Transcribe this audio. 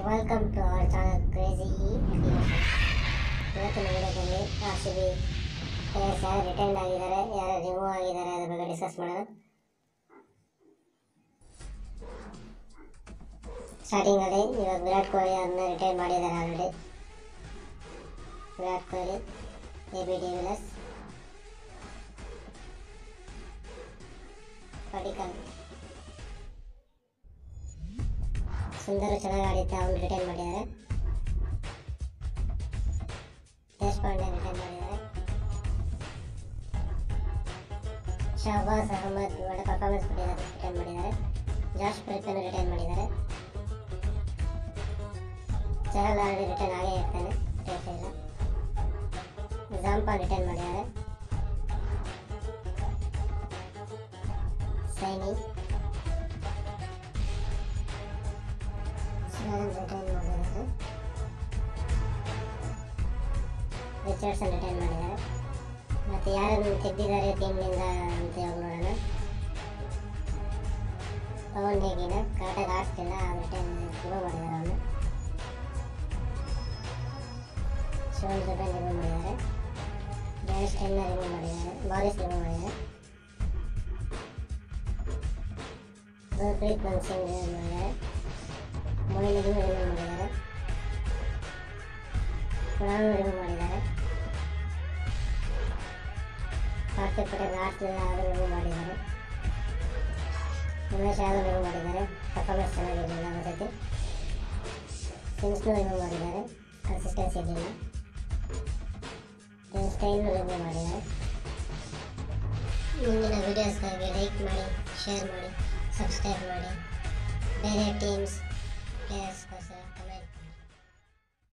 welcome to our channel crazy ಇವತ್ತಿನ ವಿಡಿಯೋದಲ್ಲಿ R C B players ಯಾರು ರಿಟೈರ್ಡ್ ಆಗಿದ್ದಾರೆ ಯಾರು ರಿಮೂವ್ ಆಗಿದ್ದಾರೆ ಅದ್ರ ಬಗ್ಗೆ ಡಿಸ್ಕಸ್ ಮಾಡೋಣ ಸ್ಟಾರ್ಟಿಂಗಲ್ಲಿ ಇವಾಗ ವಿರಾಟ್ ಕೊಹ್ಲಿ ಅವ್ರನ್ನ ರಿಟೈರ್ ಮಾಡಿದ್ದಾರೆ already Virat Kohli A B de Villiers Padikkal Sundar ಚೆನ್ನಾಗಿ ಆಡಿದ್ದ ಅವ್ನು ರಿಟೈನ್ ಮಾಡಿದ್ದಾರೆ ದೇಶಪಾಂಡೆ ರಿಟೈನ್ ಮಾಡಿದ್ದಾರೆ ಶಹಬಾಸ್ ಅಹಮದ್ ಒಳ್ಳೆ ಪರ್ಫಾರ್ಮೆನ್ಸ್ ಕೊಟ್ಟಿದ್ದಾರೆ ರಿಟೈನ್ ಮಾಡಿದ್ದಾರೆ ಜಾಶ್ ಪ್ರೀತನ್ನು ರಿಟೈನ್ ಮಾಡಿದ್ದಾರೆ ಚಹಲ್ ಆಲ್ರೆಡಿ ರಿಟರ್ನ್ ಆಗೇ ಇರ್ತಾನೆ ಟೇಸ್ಟ್ ಇಲ್ಲ ಜಾಂಪಾ ರಿಟರ್ನ್ ಮಾಡಿದ್ದಾರೆ ಸೈನಿ ಶಿವಾನಂದ್ ರಿಟೈನ್ ಮಾಡಿದ್ದಾರೆ ರಿಚರ್ಡ್ಸನ್ ರಿಟೈನ್ ಮಾಡಿದ್ದಾರೆ ಮತ್ತು ಯಾರನ್ನು ತೆಗೆದಿದ್ದಾರೆ ಟೀಮ್ನಿಂದ ಅಂತ ಇವಾಗ ನೋಡೋಣ ಪವನ್ ಹೇಗಿನ ಕರೆಕ್ಟಾಗಿ ಆಡಿಸ್ತಿಲ್ಲ ರಿಟೈನ್ ರಿಮೂವ್ ಮಾಡಿದ್ದಾರೆ ಅವನು ಶಿವನ್ ರಿಟೈನ್ ರಿಮೂವ್ ಮಾಡಿದ್ದಾರೆ ಡ್ಯಾನ್ಸ್ ಟೆನ್ನ ರಿಮೂವ್ ಮಾಡಿದ್ದಾರೆ ಬಾರಿಸ್ ರಿಮೂವ್ ಮಾಡಿದ್ದಾರೆ ಗುರ್ಪ್ರೀತ್ ಮಂಗ್ ಸಿಂಗ್ ರಿಮೂವ್ ಮಾಡಿದ್ದಾರೆ ಮೊಯ್ಲಿಗೂ ರಿಮೂವ್ ಮಾಡಿದ್ದಾರೆ ಕುಣಾಲ್ ರಿಮೂವ್ ಮಾಡಿದ್ದಾರೆ ಕಾರ್ತಿಕ್ ಪಟೇಲ್ ಆಡ್ತಿಲ್ಲ ಆದರೂ ರಿಮೂವ್ ಮಾಡಿದ್ದಾರೆ ಉಮೇಶ್ ಯಾದವ್ ರಿಮೂವ್ ಮಾಡಿದ್ದಾರೆ ಪರ್ಫಾರ್ಮೆನ್ಸ್ ಚೆನ್ನಾಗಿರಲಿಲ್ಲ ಅವತ್ತೈತಿ ಸಿನ್ಸ್ನು ರಿಮೂವ್ ಮಾಡಿದ್ದಾರೆ ಕನ್ಸಿಸ್ಟೆನ್ಸಿ ಇರಲಿಲ್ಲ ಸ್ಟೈಲ್ನು ರಿಮೂವ್ ಮಾಡಿದ್ದಾರೆ ಮುಂದಿನ ವೀಡಿಯೋಸ್ಗಾಗಿ ಲೈಕ್ ಮಾಡಿ ಶೇರ್ ಮಾಡಿ ಸಬ್ಸ್ಕ್ರೈಬ್ ಮಾಡಿ ಬೇರೆ ಟೀಮ್ಸ್